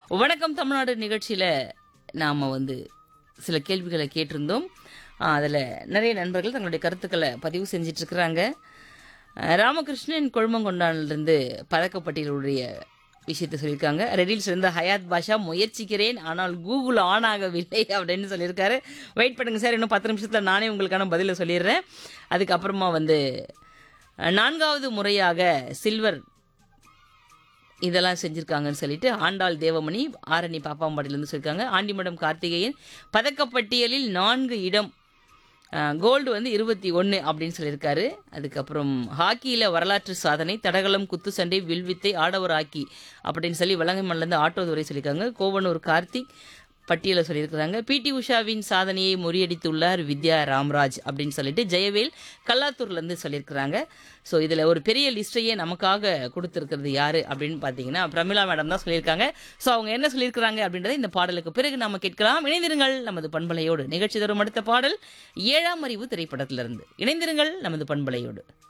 வணக்கம் தமிழ்நாடு நிகழ்ச்சியில் நாம் வந்து சில கேள்விகளை கேட்டிருந்தோம் அதில் நிறைய நண்பர்கள் தங்களுடைய கருத்துக்களை பதிவு செஞ்சிட்டு இருக்கிறாங்க அஹ், ராமகிருஷ்ணன் கொழுமங்கொண்டானிலிருந்து பதக்கப்பட்டியலுடைய விஷயத்தை சொல்லியிருக்காங்க ரெடில்ஸ் இருந்து ஹயாத் பாஷா முயற்சிக்கிறேன் ஆனால் கூகுள் ஆன் ஆகவில்லை அப்படின்னு சொல்லியிருக்காரு வெயிட் பண்ணுங்க சார் இன்னும் பத்து நிமிஷத்தில் நானே உங்களுக்கான பதிலை சொல்லிடுறேன் அதுக்கப்புறமா வந்து அஹ், நான்காவது முறையாக சில்வர் இதெல்லாம் செஞ்சுருக்காங்கன்னு சொல்லிட்டு ஆண்டாள் தேவமணி ஆரணி பாப்பாம்பாடியிலேருந்து சொல்லியிருக்காங்க ஆண்டிமடம் கார்த்திகேயன் பதக்கப்பட்டியலில் நான்கு இடம் கோல்டு வந்து இருபத்தி ஒன்று அப்படின்னு சொல்லியிருக்காரு அதுக்கப்புறம் ஹாக்கியில் வரலாற்று சாதனை தடகளம் குத்துச்சண்டை வில்வித்தை ஆடவர் ஹாக்கி அப்படின்னு சொல்லி வலங்கைமல்லேருந்து ஆட்டோ துறை சொல்லியிருக்காங்க கோவனூர் கார்த்திக் பட்டியலை சொல்லியிருக்கிறாங்க பிடி உஷாவின் சாதனையை முறியடித்துள்ளார் வித்யா ராம்ராஜ் அப்படின்னு சொல்லிட்டு ஜெயவேல் கல்லாத்தூர்லேருந்து சொல்லியிருக்கிறாங்க ஸோ இதில் ஒரு பெரிய லிஸ்ட்டையே நமக்காக கொடுத்துருக்கிறது யார் அப்படின்னு பார்த்தீங்கன்னா பிரமிளா மேடம் தான் சொல்லியிருக்காங்க ஸோ அவங்க என்ன சொல்லியிருக்கிறாங்க அப்படின்றத இந்த பாடலுக்கு பிறகு நாம கேட்கலாம் இணைந்திருங்கள் நமது பண்பலையோடு நிகழ்ச்சி தரும் அடுத்த பாடல் ஏழாம் அறிவு திரைப்படத்திலிருந்து இணைந்திருங்கள் நமது பண்பலையோடு